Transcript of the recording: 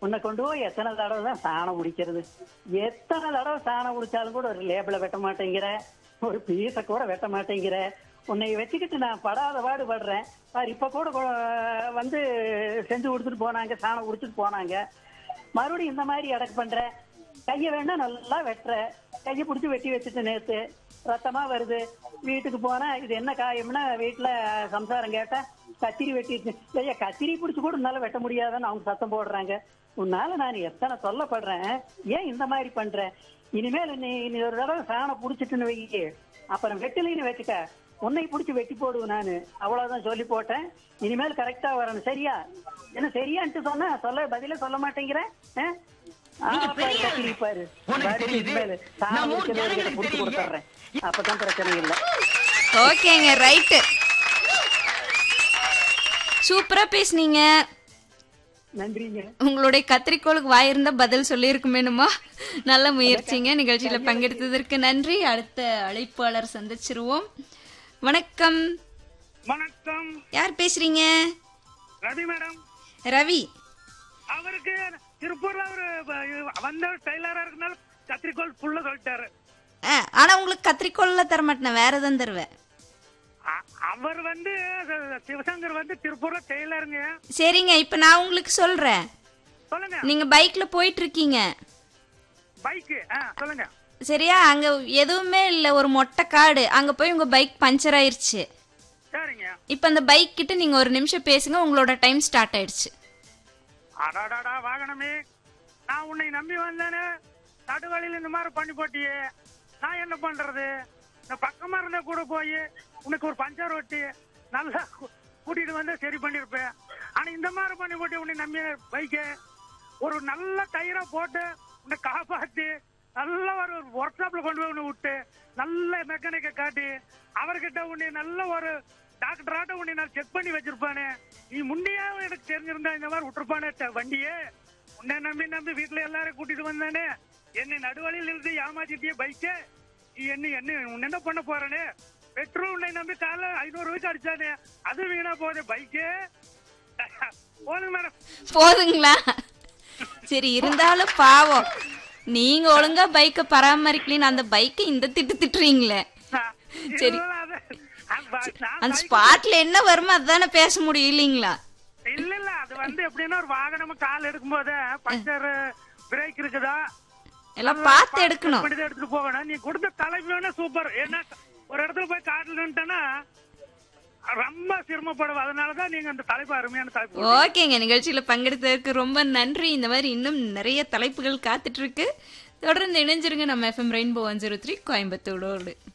உன்னை கொண்டு போய் எத்தனை தடவை தான் சாணம் குடிக்கிறது எத்தனை தடவை சாணம் குடிச்சாலும் கூட ஒரு லேபிள வெட்ட மாட்டேங்கிற ஒரு பீஸை கூட வெட்ட மாட்டேங்கிற உன்னை வச்சுக்கிட்டு நான் படாத பாடு படுறேன் பாரு இப்ப கூட கொ- வந்து செஞ்சு கொடுத்துட்டு போனாங்க சாணம் குடிச்சிட்டு போனாங்க மறுபடியும் இந்த மாதிரி அடக்கு பண்ற கைய வேணா நல்லா வெட்டுற கையை பிடிச்சி வெட்டி வச்சுட்டு நேத்து ரத்தமா வருது வீட்டுக்கு போனா இது என்ன காயம்னா வீட்டுல சம்சாரம் கேட்டா கத்திரி வெட்டிட்டு ஐயா கத்திரி பிடிச்சி கூட உன்னால வெட்ட முடியாதுன்னு அவங்க சத்தம் போடுறாங்க உன்னால நான் எத்தனை சொல்லப்படுறேன் ஏன் இந்த மாதிரி பண்ற இனிமேல் நீ நீ ஒரு தடவை சாணம் புடிச்சிட்டுன்னு வைக்கி அப்புறம் வெட்டலைன்னு வச்சுக்க உன்னை பிடிச்சி வெட்டி போடுவேன் நானு அவ்வளவுதான் சொல்லி போட்டேன் இனிமேல் கரெக்டா வரணும் சரியா என்ன சரியான்ட்டு சொன்னா சொல்ல பதிலே சொல்ல மாட்டேங்கிறேன் ஆ? ஆ, பாரு, கத்திரி பாரு. உனக்கு பாரு, தெரியுது. இனிமேலு சாணம் நம்ம ஊர் குடிக்கிறவர்கிட்ட ஜனங்களுக்கு புடிச்சு தெரியுது. கொடுத்துட்றேன் அப்பதான் பிரச்சனை இல்லை ஓகேங்க ரைட்டு சூப்பரா பேசுனீங்க நன்றிங்க உங்களுடைய கத்திரிக்கோளுக்கு வாயிருந்தா பதில் சொல்லியிருக்குமேனுமா நல்ல முயற்சிங்க நிகழ்ச்சியில பங்கெடுத்ததற்கு நன்றி அடுத்த அழைப்பாளர் சந்திச்சிருவோம் வணக்கம் வணக்கம் யார் பேசுறீங்க ரவி மேடம் ரவி அவருக்கு திருப்பூர்ல ஒரு வ- வந்த டெய்லரா இருக்கனால கத்திரிக்கோள் ஃபுல்லா சொல்லிட்டாரு ஆ, ஆனா உங்களுக்கு கத்திரிக்கோள்ல தர மாட்டேன் வேற எதுவும் தருவேன் அ- அவர் வந்து அது- சிவசங்கர் வந்து திருப்பூர்ல டெய்லருங்க சரிங்க இப்ப நான் உங்களுக்கு சொல்றேன் சொல்லுங்க நீங்க பைக்ல போயிட்டு இருக்கீங்க பைக்கு ஆ சொல்லுங்க சரியா அங்க எதுவுமே இல்ல ஒரு மொட்டை காடு அங்க போய் உங்க பைக் பஞ்சர் ஆயிருச்சு சரிங்க இப்ப அந்த பைக் கிட்ட நீங்க ஒரு நிமிஷம் பேசுங்க உங்களோட டைம் ஸ்டார்ட் ஆயிடுச்சு அடாடாடா வாகனமே நான் உன்னை நம்பி வந்தேனே நடுவழியில இந்த மாதிரி பண்ணி போட்டியே நான் என்ன பண்றது இந்த பக்கமா இருந்தா கூட போய் உனக்கு ஒரு பஞ்சர் ஒட்டி நல்லா கூ- கூட்டிட்டு வந்து சரி பண்ணிருப்பேன் ஆனா இந்த மாதிரி பண்ணி போட்டு உன்னை நம்பி பைக்க ஒரு நல்ல டயரா போட்டு உன்னை காப்பாத்தி நல்ல ஒரு ஒர்க் ஷாப்ல கொண்டு போய் உன்னை விட்டு நல்ல மெக்கானிக்க காட்டி அவர்கிட்ட உன்னை நல்ல ஒரு டாக்டராட்ட உன்னை நான் செக் பண்ணி வச்சிருப்பானே நீ முன்னையே எனக்கு தெரிஞ்சிருந்தா இந்த மாதிரி விட்டுருப்பானே ட- வண்டியே உன்னை நம்பி நம்பி வீட்டுல எல்லாரும் கூட்டிட்டு வந்தானே என்னை நடுவழியில் இருந்து ஏமாத்திட்டிய பைக்கே நீ என்ன என்ன உன்னை என்ன பண்ண போறனே பெட்ரோல் உன்னை நம்பி காலைல ஐநூறு ரூபாய்க்கு அடிச்சானே அது வீணா போகுது பைக்கே போதுங்க மேடம் போதுங்களா சரி இருந்தாலும் பாவம் நீங்க ஒழுங்கா பைக்கை பராமரிக்கலின்னு அந்த பைக்கை இந்த திட்டு திட்டுறீங்களே சரி. இல்ல, அது- அது ப- நான் அந்த bike- ஸ்பாட்ல என்ன வருமோ அதுதானே பேச முடியும் இல்லைங்களா இல்ல இல்ல அது வந்து எப்படின்னா ஒரு வாகனம் கால் எடுக்கும் போது பஞ்சர் பிரேக் இருக்குதா எல்லாம் பார்த்து எடுக்கணும் பண்ணிதான் எடுத்துட்டு போகணும் நீ கொடுத்த தலைப்பு வேணா சூப்பர் ஏன்னா ஒரு இடத்துல போய் காட்டுல நின்ட்டேன்னா ரொம்ப சிரமப்படும் அதனாலதான் நீங்க அந்த தலைப்பு அருமையான தலைப்பு ஓகேங்க நிகழ்ச்சியில பங்கெடுத்ததற்கு ரொம்ப நன்றி இந்த மாதிரி இன்னும் நிறைய தலைப்புகள் காத்துட்டு இருக்கு தொடர்ந்து இணைஞ்சிருங்க நம்ம FM rainbow one zero three கோயம்புத்தூரோடு